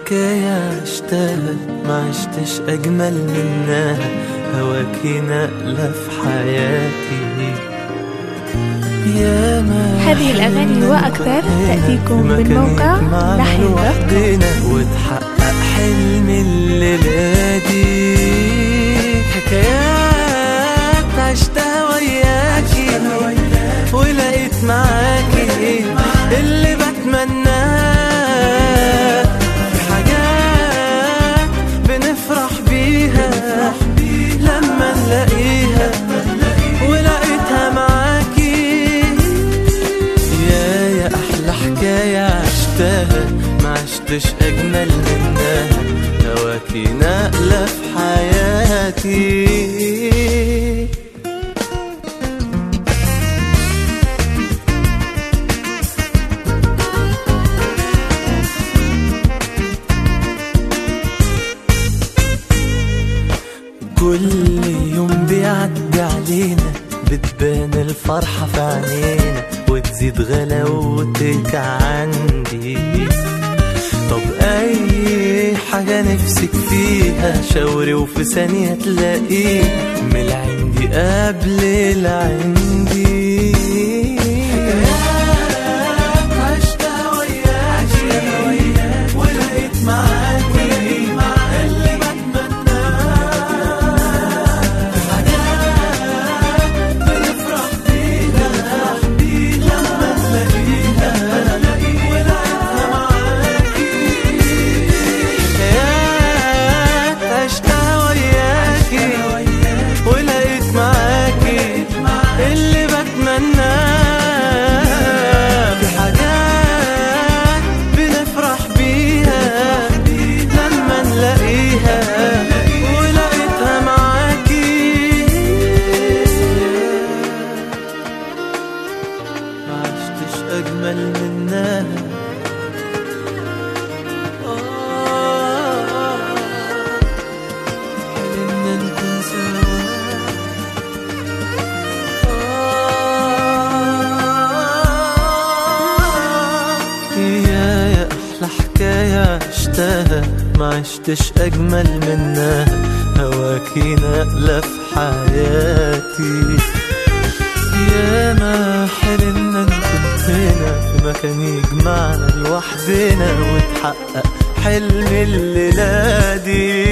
حكاية عشتها ما عشتش أجمل منها هواكي نقلة في حياتي يا ما هذه الأغاني حلمنا وأكثر نكون تأتيكم في من مكان موقع يجمعنا لحن دوت كوم. لوحدنا وتحقق حلم الليلة دي حكايات عشتها وياكي ولقيت معاكي اللي بتمناه في حاجات بنفرح بيها لما نلاقيها ولقيتها معاكي يا يا احلى حكايه عشتها ما عشتش اجمل منها هواكي نقله في حياتي كل يوم بيعدي علينا بتبان الفرحة في عينينا وتزيد غلاوتك عندي طب أي حاجة نفسك فيها شاوري وفي ثانية تلاقيها من العندي قبل العندي عشتها وياكي ولقيت معاكي اللي حكايات عشتها وياكي ولقيت معاكي اللي بتمناه في حاجات بنفرح بيها لما نلاقيها ولقيتها معاكي ما عشتش أجمل منها حلمنا نكون سوا يا يا أحلى حكاية عشتها ما عشتش أجمل منها هواكي نقلة في حياتي يا ما حلمنا نكون هنا في مكان يجمعنا لوحدنا وتحقق حلم الليلة دي